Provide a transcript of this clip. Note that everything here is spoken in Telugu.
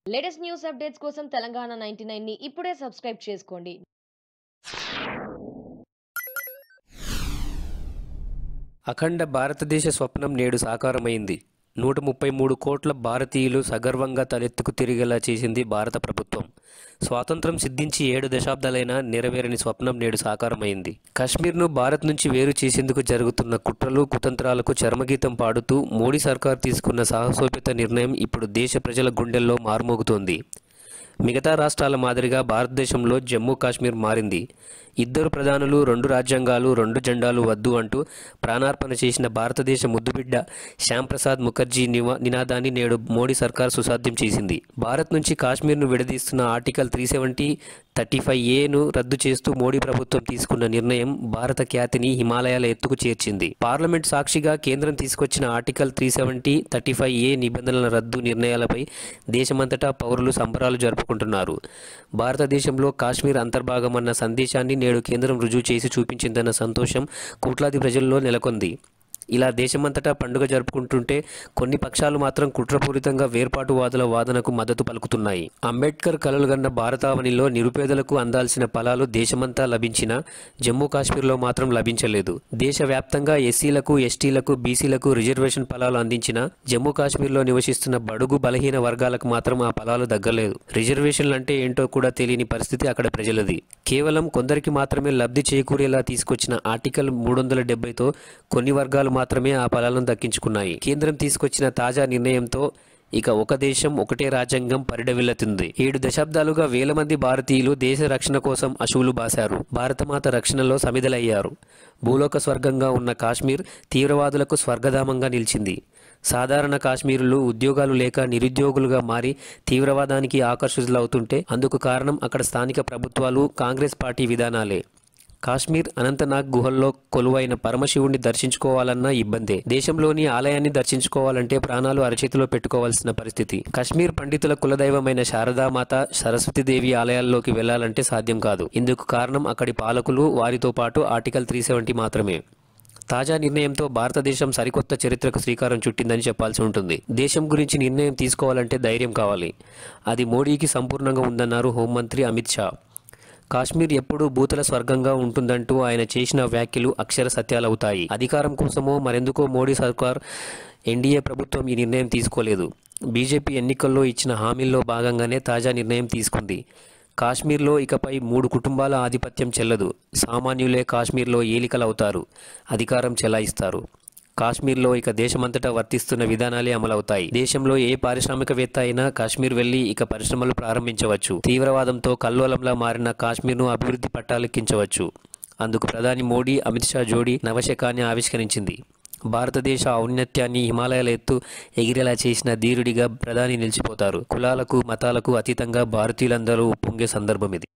లేటెస్ట్ న్యూస్ అప్డేట్స్ కోసం తెలంగాణ నైన్టీ ని ఇప్పుడే సబ్స్క్రైబ్ చేసుకోండి అఖండ భారతదేశ స్వప్నం నేడు సాకారమైంది నూట ముప్పై మూడు కోట్ల భారతీయులు సగర్వంగా తలెత్తుకు తిరిగేలా చేసింది భారత ప్రభుత్వం స్వాతంత్రం సిద్ధించి ఏడు దశాబ్దాలైనా నెరవేరని స్వప్నం నేడు సాకారమైంది కశ్మీర్ను భారత్ నుంచి వేరు చేసేందుకు జరుగుతున్న కుట్రలు కుతంత్రాలకు చరమగీతం పాడుతూ మోడీ సర్కార్ తీసుకున్న సాహసోపేత నిర్ణయం ఇప్పుడు దేశ ప్రజల గుండెల్లో మారుమోగుతోంది మిగతా రాష్ట్రాల మాదిరిగా భారతదేశంలో జమ్మూ కాశ్మీర్ మారింది ఇద్దరు ప్రధానులు రెండు రాజ్యాంగాలు రెండు జెండాలు వద్దు అంటూ ప్రాణార్పణ చేసిన భారతదేశ ముద్దుబిడ్డ శ్యాంప్రసాద్ ముఖర్జీ నివా నినాదాన్ని నేడు మోడీ సర్కార్ సుసాధ్యం చేసింది భారత్ నుంచి కాశ్మీర్ను విడదీస్తున్న article three seventy thirty five ఏను రద్దు చేస్తూ మోడీ ప్రభుత్వం తీసుకున్న నిర్ణయం భారత ఖ్యాతిని హిమాలయాల ఎత్తుకు చేర్చింది పార్లమెంట్ సాక్షిగా కేంద్రం తీసుకొచ్చిన article three seventy thirty five A నిబంధనల రద్దు నిర్ణయాలపై దేశమంతటా పౌరులు సంబరాలు జరుపుకుంటున్నారు భారతదేశంలో కాశ్మీర్ అంతర్భాగమన్న సందేశాన్ని నేడు కేంద్రం రుజువు చేసి చూపించిందన్న సంతోషం కోట్లాది ప్రజల్లో నెలకొంది ఇలా దేశమంతటా పండుగ జరుపుకుంటుంటే కొన్ని పక్షాలు మాత్రం కుట్రపూరితంగా వేర్పాటువాదుల వాదనకు మద్దతు పలుకుతున్నాయి అంబేద్కర్ కలలుగన్న భారతావనిలో నిరుపేదలకు అందాల్సిన ఫలాలు దేశమంతా లభించినా జమ్మూ కాశ్మీర్లో మాత్రం లభించలేదు దేశవ్యాప్తంగా ఎస్సీలకు ఎస్టీలకు బీసీలకు రిజర్వేషన్ ఫలాలు అందించిన జమ్మూ కాశ్మీర్లో నివసిస్తున్న బడుగు బలహీన వర్గాలకు మాత్రం ఆ ఫలాలు దగ్గలేదు రిజర్వేషన్లు అంటే ఏంటో కూడా తెలియని పరిస్థితి అక్కడ ప్రజలది కేవలం కొందరికి మాత్రమే లబ్ధి చేకూరేలా తీసుకొచ్చిన ఆర్టికల్ మూడు వందల డెబ్బైతో కొన్ని వర్గాలు మాత్రమే ఆ ఫలాలను దక్కించుకున్నాయి కేంద్రం తీసుకొచ్చిన తాజా నిర్ణయంతో ఇక ఒక దేశం ఒకటే రాజ్యాంగం పరిడవిల్లుతుంది ఏడు దశాబ్దాలుగా వేల మంది భారతీయులు దేశ రక్షణ కోసం అశువులు బాశారు భారతమాత రక్షణలో సమిదలయ్యారు భూలోక స్వర్గంగా ఉన్న కాశ్మీర్ తీవ్రవాదులకు స్వర్గధామంగా నిలిచింది సాధారణ కాశ్మీరులు ఉద్యోగాలు లేక నిరుద్యోగులుగా మారి తీవ్రవాదానికి ఆకర్షితులవుతుంటే అందుకు కారణం అక్కడ స్థానిక ప్రభుత్వాలు కాంగ్రెస్ పార్టీ విధానాలే కాశ్మీర్ అనంతనాగ్ గుహల్లో కొలువైన పరమశివుణ్ణి దర్శించుకోవాలన్నా ఇబ్బందే దేశంలోని ఆలయాన్ని దర్శించుకోవాలంటే ప్రాణాలు అరచేతిలో పెట్టుకోవాల్సిన పరిస్థితి కాశ్మీర్ పండితుల కులదైవమైన శారదామాత సరస్వతీదేవి ఆలయాల్లోకి వెళ్లాలంటే సాధ్యం కాదు ఇందుకు కారణం అక్కడి పాలకులు వారితో పాటు ఆర్టికల్ త్రీ సెవెంటీ మాత్రమే తాజా నిర్ణయంతో భారతదేశం సరికొత్త చరిత్రకు శ్రీకారం చుట్టిందని చెప్పాల్సి ఉంటుంది దేశం గురించి నిర్ణయం తీసుకోవాలంటే ధైర్యం కావాలి అది మోడీకి సంపూర్ణంగా ఉందన్నారు హోంమంత్రి అమిత్ షా కాశ్మీర్ ఎప్పుడూ భూతల స్వర్గంగా ఉంటుందంటూ ఆయన చేసిన వ్యాఖ్యలు అక్షర సత్యాలవుతాయి అధికారం కోసమో మరెందుకో మోడీ సర్కార్ ఎన్డీఏ ప్రభుత్వం ఈ నిర్ణయం తీసుకోలేదు బీజేపీ ఎన్నికల్లో ఇచ్చిన హామీల్లో భాగంగానే తాజా నిర్ణయం తీసుకుంది కాశ్మీర్లో ఇకపై మూడు కుటుంబాల ఆధిపత్యం చెల్లదు సామాన్యులే కాశ్మీర్లో ఏలికలవుతారు అధికారం చెలాయిస్తారు కాశ్మీర్లో ఇక దేశమంతటా వర్తిస్తున్న విధానాలే అమలవుతాయి దేశంలో ఏ పారిశ్రామికవేత్త అయినా కాశ్మీర్ వెళ్లి ఇక పరిశ్రమలు ప్రారంభించవచ్చు తీవ్రవాదంతో కల్లోలంలా మారిన కాశ్మీర్ను అభివృద్ధి పట్టాలెక్కించవచ్చు అందుకు ప్రధాని మోడీ అమిత్ షా జోడీ నవశకాన్ని ఆవిష్కరించింది భారతదేశ ఔన్నత్యాన్ని హిమాలయాల ఎత్తు ఎగిరేలా చేసిన ధీరుడిగా ప్రధాని నిలిచిపోతారు కులాలకు మతాలకు అతీతంగా భారతీయులందరూ ఉప్పొంగే సందర్భం ఇది